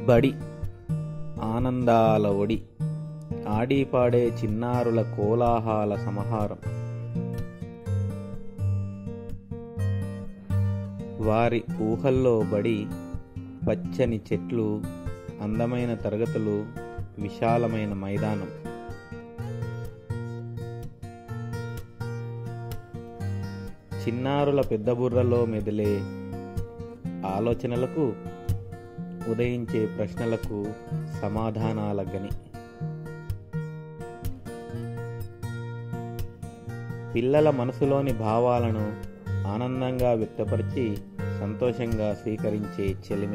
బడి ఆనందాల ఒడి ఆడిపాడే చిన్నారుల కోలాహల సమాహారం వారి ఊహల్లో బడి పచ్చని చెట్లు అందమైన తరగతులు విశాలమైన మైదానం చిన్నారుల పెద్ద బుర్రలో మెదిలే ఆలోచనలకు ఉదయించే ప్రశ్నలకు సమాధానాల గని పిల్లల మనసులోని భావాలను ఆనందంగా వ్యక్తపరిచి సంతోషంగా స్వీకరించే చెలిమి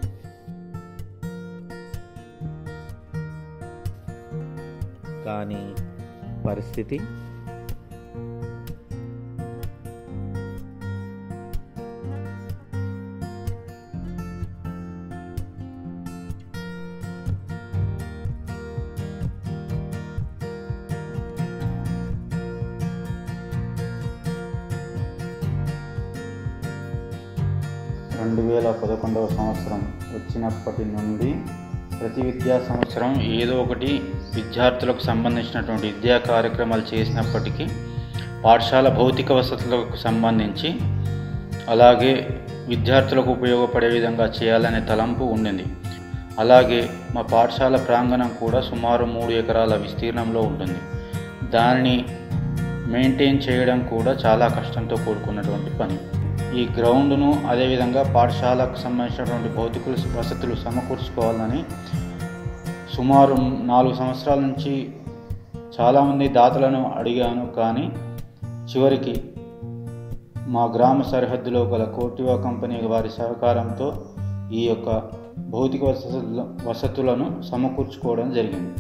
కానీ పరిస్థితి రెండు వేల పదకొండవ సంవత్సరం వచ్చినప్పటి నుండి ప్రతి విద్యా సంవత్సరం ఏదో ఒకటి విద్యార్థులకు సంబంధించినటువంటి విద్యా కార్యక్రమాలు చేసినప్పటికీ పాఠశాల భౌతిక వసతులకు సంబంధించి అలాగే విద్యార్థులకు ఉపయోగపడే విధంగా చేయాలనే తలంపు ఉండింది అలాగే మా పాఠశాల ప్రాంగణం కూడా సుమారు మూడు ఎకరాల విస్తీర్ణంలో ఉంటుంది దానిని మెయింటైన్ చేయడం కూడా చాలా కష్టంతో కూడుకున్నటువంటి పని ఈ గ్రౌండ్ను అదేవిధంగా పాఠశాలకు సంబంధించినటువంటి భౌతిక వసతులు సమకూర్చుకోవాలని సుమారు నాలుగు సంవత్సరాల నుంచి చాలామంది దాతలను అడిగాను కానీ చివరికి మా గ్రామ సరిహద్దులో గల కోటివా కంపెనీ వారి సహకారంతో ఈ యొక్క భౌతిక వసతుల వసతులను సమకూర్చుకోవడం జరిగింది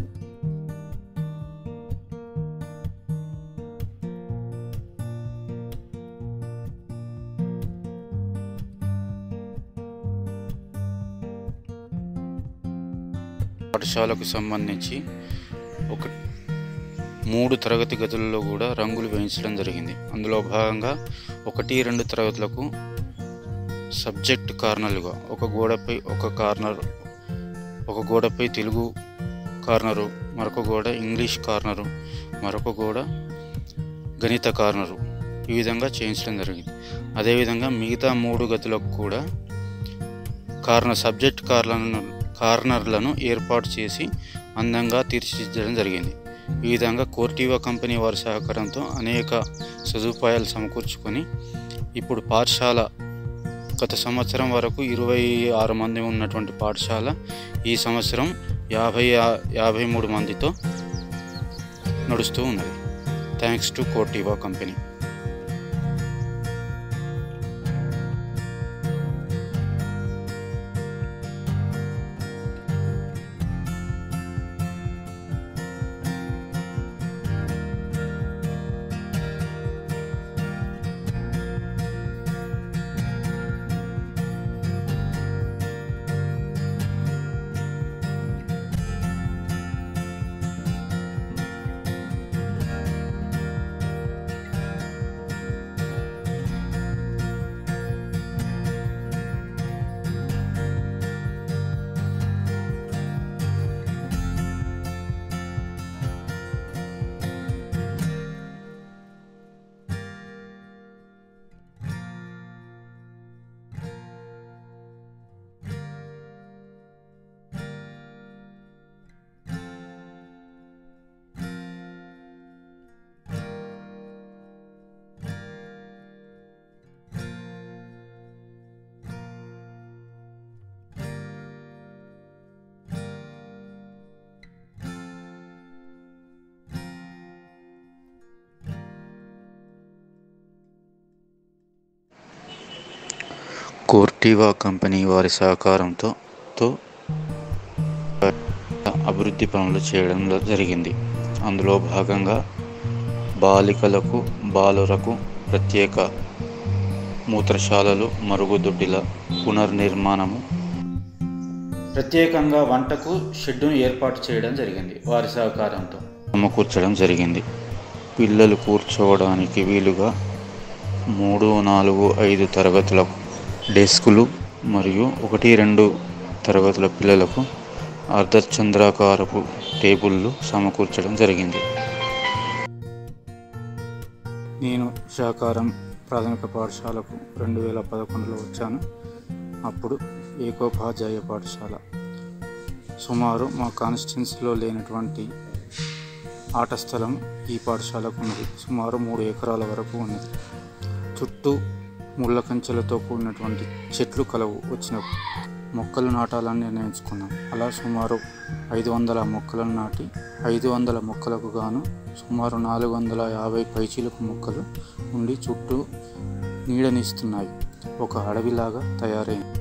పాఠశాలకు సంబంధించి ఒక మూడు తరగతి గదులలో కూడా రంగులు వేయించడం జరిగింది అందులో భాగంగా ఒకటి రెండు తరగతులకు సబ్జెక్ట్ కార్నర్లుగా ఒక గోడపై ఒక కార్నర్ ఒక గోడపై తెలుగు కార్నరు మరొక గోడ ఇంగ్లీష్ కార్నరు మరొక గోడ గణిత కార్నరు ఈ విధంగా చేయించడం జరిగింది అదేవిధంగా మిగతా మూడు గదులకు కూడా కార్నర్ సబ్జెక్ట్ కార్నర్లను కార్నర్లను ఏర్పాటు చేసి అందంగా తీర్చిదిద్దడం జరిగింది ఈ విధంగా కోర్టివా కంపెనీ వారి సహకారంతో అనేక సదుపాయాలు సమకూర్చుకొని ఇప్పుడు పాఠశాల గత సంవత్సరం వరకు ఇరవై ఆరు మంది ఉన్నటువంటి పాఠశాల ఈ సంవత్సరం యాభై యాభై మూడు మందితో నడుస్తూ ఉన్నది thanks to Corteva company Corteva company వారి సహకారంతో తో అభివృద్ధి పనులు చేయడం జరిగింది అందులో భాగంగా బాలికలకు బాలురకు ప్రత్యేక మూత్రశాలలు మరుగుదొడ్డిల పునర్నిర్మాణము ప్రత్యేకంగా వంటకు షెడ్డును ఏర్పాటు చేయడం జరిగింది వారి సహకారంతో సమకూర్చడం జరిగింది పిల్లలు కూర్చోవడానికి వీలుగా మూడు నాలుగు ఐదు తరగతులకు డెస్కులు మరియు ఒకటి రెండు తరగతుల పిల్లలకు అర్ధచంద్రాకారపు టేబుళ్ళు సమకూర్చడం జరిగింది నేను శాకారం ప్రాథమిక పాఠశాలకు రెండు వేల పదకొండులో వచ్చాను అప్పుడు ఏకోపాధ్యాయ పాఠశాల సుమారు మా కాన్స్టిట్యున్సీలో లేనటువంటి ఆట స్థలం ఈ పాఠశాలకు ఉన్నది సుమారు మూడు ఎకరాల వరకు ఉన్నది చుట్టూ ముళ్ళ కంచెలతో కూడినటువంటి చెట్లు కలవు వచ్చినప్పుడు మొక్కలు నాటాలని నిర్ణయించుకున్నాం అలా సుమారు ఐదు వందల మొక్కలను నాటి ఐదు వందల మొక్కలకు గాను సుమారు నాలుగు వందల యాభై పైచీలకు మొక్కలు ఉండి చుట్టూ నీడనిస్తున్నాయి ఒక అడవిలాగా తయారైంది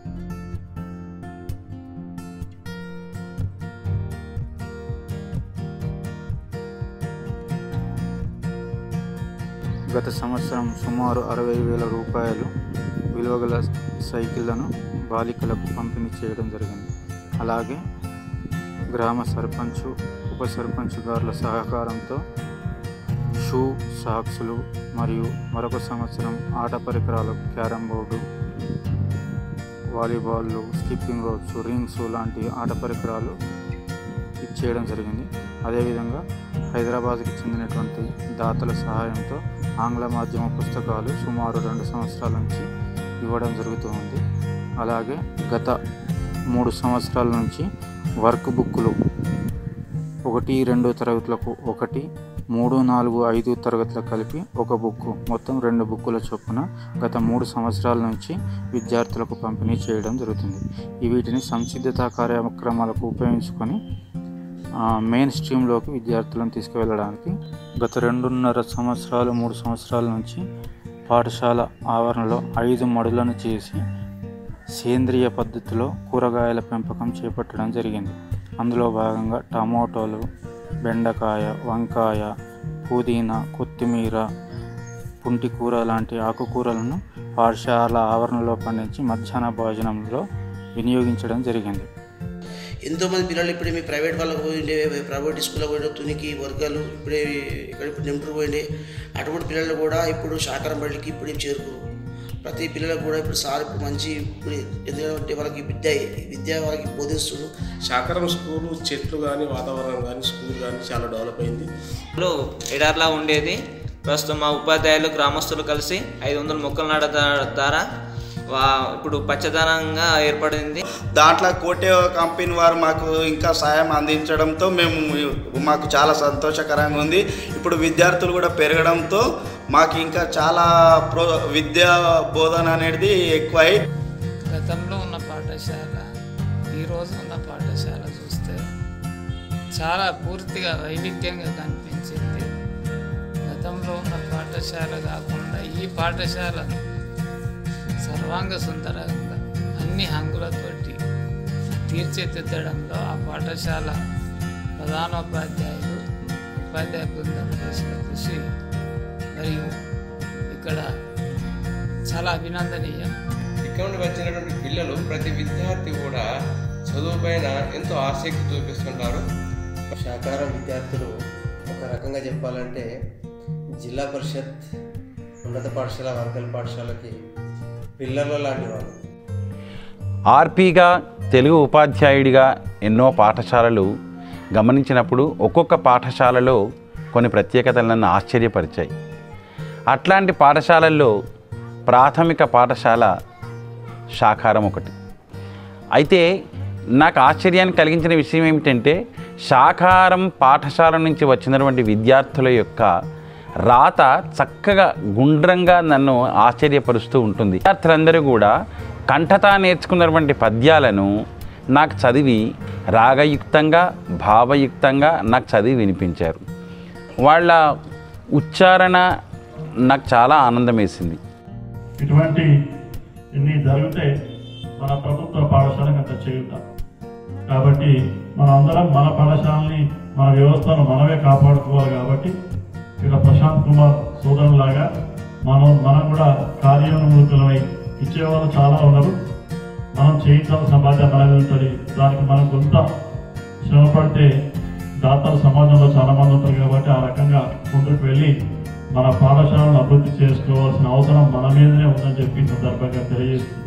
గత సంవత్సరం సుమారు అరవై వేల రూపాయలు విలువగల సైకిళ్లను బాలికలకు పంపిణీ చేయడం జరిగింది అలాగే గ్రామ సర్పంచ్ ఉప సర్పంచ్ గారుల సహకారంతో షూ సాక్సులు మరియు మరొక సంవత్సరం ఆట పరికరాలు క్యారమ్ బోర్డు వాలీబాల్లు స్కిప్పింగ్ రోడ్స్ రింగ్స్ లాంటి ఆట పరికరాలు ఇచ్చేయడం జరిగింది అదేవిధంగా హైదరాబాద్కి చెందినటువంటి దాతల సహాయంతో ఆంగ్ల మాధ్యమ పుస్తకాలు సుమారు రెండు సంవత్సరాల నుంచి ఇవ్వడం జరుగుతూ ఉంది అలాగే గత మూడు సంవత్సరాల నుంచి వర్క్ బుక్కులు ఒకటి రెండు తరగతులకు ఒకటి మూడు నాలుగు ఐదు తరగతులకు కలిపి ఒక బుక్ మొత్తం రెండు బుక్కుల చొప్పున గత మూడు సంవత్సరాల నుంచి విద్యార్థులకు పంపిణీ చేయడం జరుగుతుంది ఈ వీటిని సంసిద్ధత కార్యక్రమాలకు ఉపయోగించుకొని ఆ, మెయిన్ స్ట్రీమ్లోకి విద్యార్థులను తీసుకువెళ్ళడానికి గత రెండున్నర సంవత్సరాలు మూడు సంవత్సరాల నుంచి పాఠశాల ఆవరణలో ఐదు మడులను చేసి సేంద్రియ పద్ధతిలో కూరగాయల పెంపకం చేపట్టడం జరిగింది అందులో భాగంగా టమోటోలు బెండకాయ వంకాయ పుదీనా కొత్తిమీర పుంటికూర లాంటి ఆకుకూరలను పాఠశాల ఆవరణలో పండించి మధ్యాహ్న భోజనంలో వినియోగించడం జరిగింది ఎంతోమంది పిల్లలు ఇప్పుడే మీ ప్రైవేట్ వాళ్ళకి పోయిండే ప్రైవేట్ స్కూల్లో పోయిన తునికి వర్గాలు ఇప్పుడే ఇక్కడ ఇప్పుడు నింపుడు పోయిండే అటువంటి పిల్లలు కూడా ఇప్పుడు శాకారం బడికి ఇప్పుడు చేరుకు ప్రతి పిల్లలకు కూడా ఇప్పుడు సార్ ఇప్పుడు మంచి ఇప్పుడు ఎందుకంటే వాళ్ళకి విద్య విద్య వాళ్ళకి బోధిస్తున్నారు శాకారం స్కూలు చెట్లు కానీ వాతావరణం కానీ స్కూల్ కానీ చాలా డెవలప్ అయింది లో ఎడార్లా ఉండేది ప్రస్తుతం మా ఉపాధ్యాయులు గ్రామస్తులు కలిసి ఐదు వందల మొక్కలు నాటడం ద్వారా వా ఇప్పుడు పచ్చదనంగా ఏర్పడింది దాంట్లో కోటే కంపెనీ వారు మాకు ఇంకా సాయం అందించడంతో మేము మాకు చాలా సంతోషకరంగా ఉంది ఇప్పుడు విద్యార్థులు కూడా పెరగడంతో మాకు ఇంకా చాలా ప్రో విద్యా బోధన అనేది ఎక్కువై గతంలో ఉన్న పాఠశాల ఈరోజు ఉన్న పాఠశాల చూస్తే చాలా పూర్తిగా వైవిధ్యంగా కనిపించింది గతంలో ఉన్న పాఠశాల కాకుండా ఈ పాఠశాల సర్వాంగ సుందరంగా అన్ని హంగులతోటి తీర్చిదిద్దడంలో ఆ పాఠశాల ప్రధానోపాధ్యాయులు ఉపాధ్యాయ బృందం చేసిన కృషి మరియు ఇక్కడ చాలా అభినందనీయం ఇక్కడ నుండి వచ్చినటువంటి పిల్లలు ప్రతి విద్యార్థి కూడా చదువు పైన ఎంతో ఆసక్తి చూపిస్తుంటారు శాకారం విద్యార్థులు ఒక రకంగా చెప్పాలంటే జిల్లా పరిషత్ ఉన్నత పాఠశాల వర్గల పాఠశాలకి పిల్లల లాంటి వాళ్ళు ఆర్పీగా తెలుగు ఉపాధ్యాయుడిగా ఎన్నో పాఠశాలలు గమనించినప్పుడు ఒక్కొక్క పాఠశాలలో కొన్ని ప్రత్యేకతలు నన్ను ఆశ్చర్యపరిచాయి అట్లాంటి పాఠశాలల్లో ప్రాథమిక పాఠశాల శాకారం ఒకటి అయితే నాకు ఆశ్చర్యాన్ని కలిగించిన విషయం ఏమిటంటే శాకారం పాఠశాల నుంచి వచ్చినటువంటి విద్యార్థుల యొక్క రాత చక్కగా గుండ్రంగా నన్ను ఆశ్చర్యపరుస్తూ ఉంటుంది విద్యార్థులందరూ కూడా కంఠతా నేర్చుకున్నటువంటి పద్యాలను నాకు చదివి రాగయుక్తంగా భావయుక్తంగా నాకు చదివి వినిపించారు వాళ్ళ ఉచ్చారణ నాకు చాలా ఆనందం వేసింది ఇటువంటి ఇన్ని జరిగితే మన ప్రభుత్వ పాఠశాలకు అంత చేయుతాం కాబట్టి మనందరం మన పాఠశాలని మన వ్యవస్థను మనమే కాపాడుకోవాలి కాబట్టి ఇక్కడ ప్రశాంత్ కుమార్ సోదరులాగా మనం మనం కూడా కార్యోన్ముఖులమై ఇచ్చేవాళ్ళు చాలా ఉన్నారు మనం చేయించాల్సిన బాధ్యత మన మీద ఉంటుంది దానికి మనం కొంత శ్రమపడితే దాతల సమాజంలో చాలా మంది ఉంటారు కాబట్టి ఆ రకంగా ముందుకు వెళ్ళి మన పాఠశాలను అభివృద్ధి చేసుకోవాల్సిన అవసరం మన మీదనే ఉందని చెప్పి ఈ సందర్భంగా తెలియజేస్తుంది